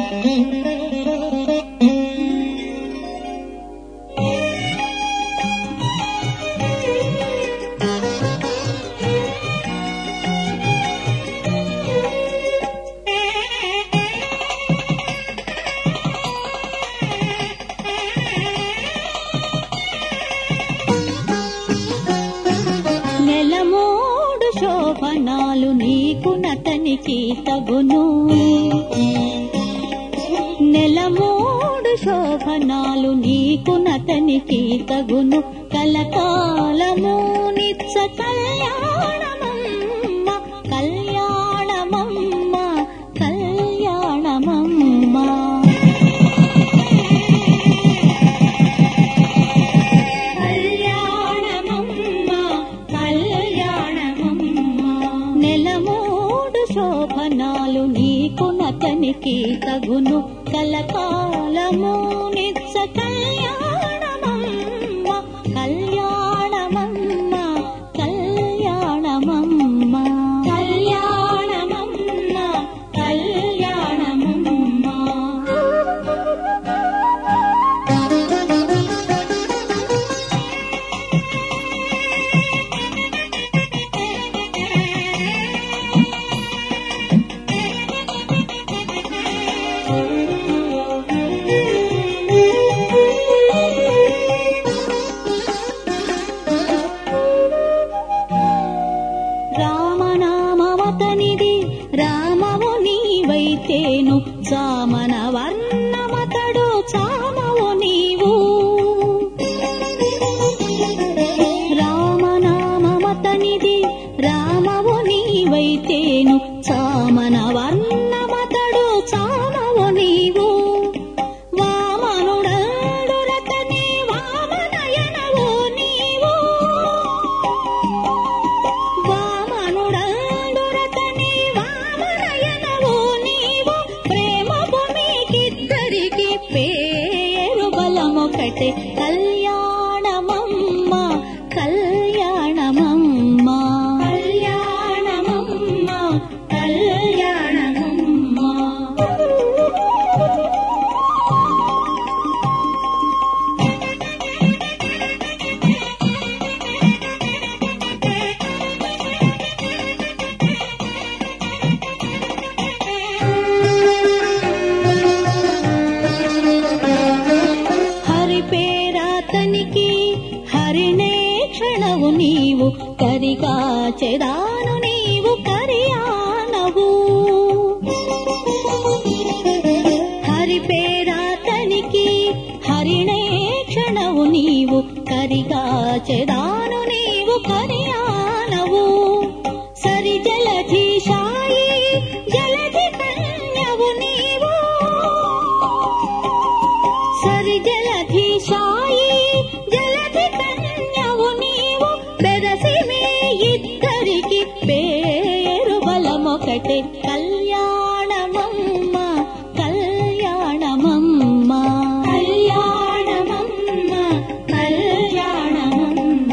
నెలమూడు శోభనాలు నీకు నతనికి తగును నెలమూడు శోభనాలు నీకు నతనికి తగును కలకాలము నిత్స కళ్యాణమమ్మ కళ్యాణమమ్మ కళ్యాణమమ్మ కళ్యాణమమ్మ కళ్యాణమమ్మ నెలమూడు శోభనాలు నీకు నతనికి తగును కలకాలము నిత్స కళ్యాణమమ్మ కళ్యాణమమ్మ కళ్యాణమమ్మ కళ్యాణమమ్మ కళ్యాణమమ్మ రామనామమతనిది రామవు నీవైతేను సామన వర్ణమతడు చామవు నీవు రామనామమతనిది రామవు నీవైతేను సామన వర్ణమతడు చామవు నీవు వామనుడండురతని వామనయనవు నీవు వామనుడండురతని వామనయనవు నీవు ప్రేమ భూమికిద్దరికి పేరు బలమొకటే కళ్యాణమమ్మ కళ్యాణమమ్మ కళ్యాణమమ్మ కళ్యాణమమ్మ హరి పేరాతనికి హరినే క్షణవు నీవు కరిగా చెదాను నీవు కరియానవు హరి పేరాతనికి హరినే క్షణవు నీవు కరిగా చెదాను నీవు కరియానవు సరి జలధి సాయి జలధి కన్యవు నీవు సరి జలధి సాయి జలధి కన్యవు నీవు బెరసి మీ ఇద్దరికి పేరు బలమొకటే కళ్యాణమమ్మ కళ్యాణమమ్మ కళ్యాణమమ్మ కళ్యాణమమ్మ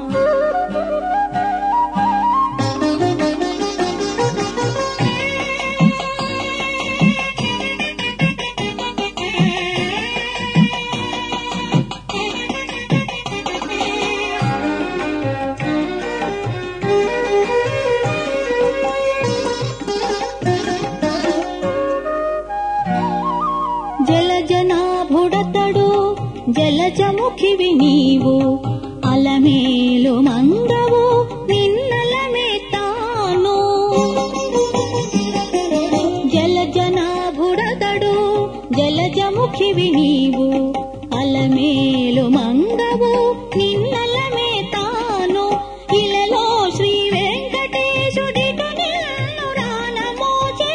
జలజనాభుడతడు జలజముఖివి నీవు అలమేలు మంగవు నిన్నలమే తాను జలజనాభుడతడు జలజముఖివి నీవు అలమేలు మంగవు నిన్నలమే తాను ఇలలో శ్రీ వెంకటేశుడిటు నిన్ను రానమోచే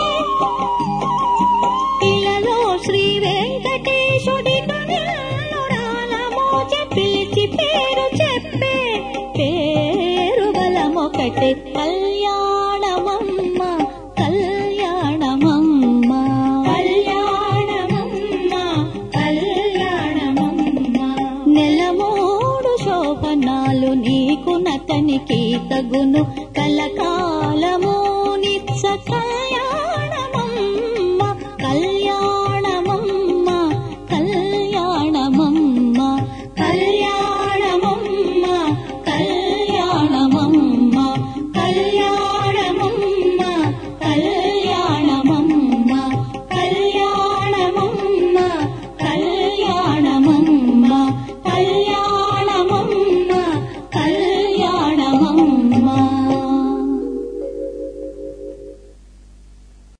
ఇలలో శ్రీ వెంకటేశుడిటు నిన్ను రానమోచే పిలిచి పేరు చెప్పే పేరు బలమొకటే కళ్యాణమమ్మ కళ్యాణమమ్మ కళ్యాణమమ్మ కళ్యాణమమ్మ నెలమూడు శోభనాలు నీకు నతనికి తగును కలకాలము నిత్స కళ్యాణ